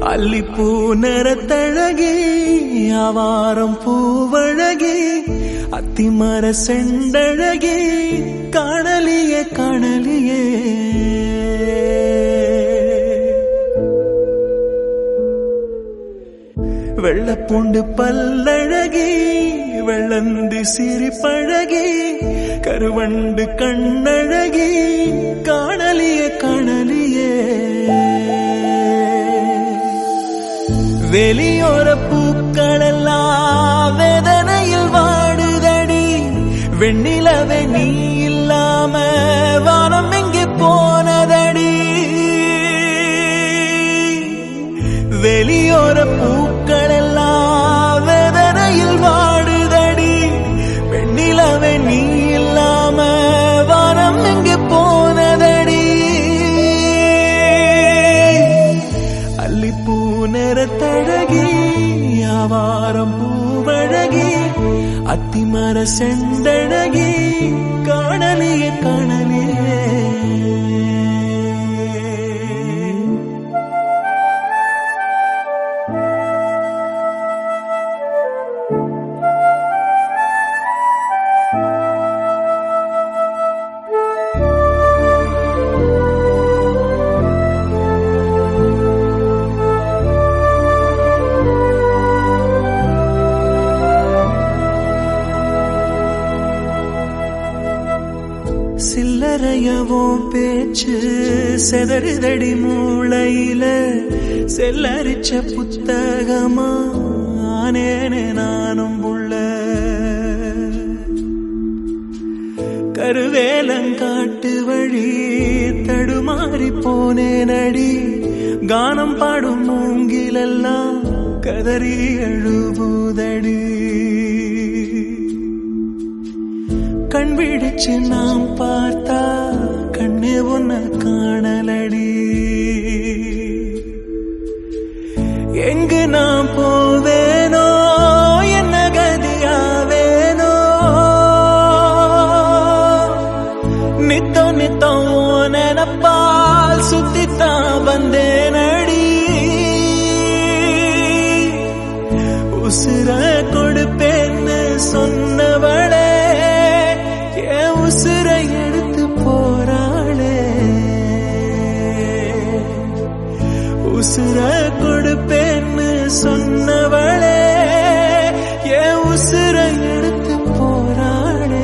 அல்லிப்பூ நிறத்தழகி ஆவாரம் பூவழகி அத்திமர செண்டழகி காணலியே காணலியே வெள்ளப்பூண்டு பல்லழகி வெள்ளந்தி சிரிப்பழகி கருவண்டு கண்ணழகி காணலியே காணலியே வெளியோர பூக்களெல்லாம் வேதனையில் வாடுதடி வெண்ணிலவே நீ இல்லாம வானம் எங்கே போனதடி வெளியோர பூக்களெல்லாம் வேதனையில் வாடுதடி வெண்ணிலவே நீ இல்லாம வானம் எங்கே போனதடி அல்லிப்பூ நிறத்தழகி ஆவாரம் பூவழகி அத்திமர செண்டழகி காணலியே காணலியே சில்லறையவும் பேச்சு செதறுதடி மூளையில செல்லரிச்ச புத்தகமா ஆனேனே நானும் உள்ள கருவேலங்காட்டு வழி தடுமாறி போனேன் அடி கானம் பாடும் மூங்கிலெல்லாம் கதறி அழுவுதடி கண் விழிச்சு நாம் பார்த்தா கண்ணே உன்ன காணலடி எங்கு நான் போவேனோ என்ன கதியாவேனோ நித்தோ நித்தோ நினப்பால் சுத்தித்தான் வந்தேனடி உசுர கொடுப்பேன்னு சொன்னவளே என் உசுர எடுத்து போறாளே உசுர கொடுப்பேன்னு சொன்னவளே என் உசுர எடுத்து போறாளே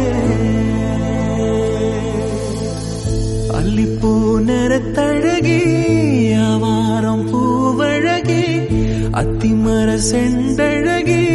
அல்லிப்பூ நிறத்தழகி ஆவாரம் பூவழகி அத்திமர செண்டழகி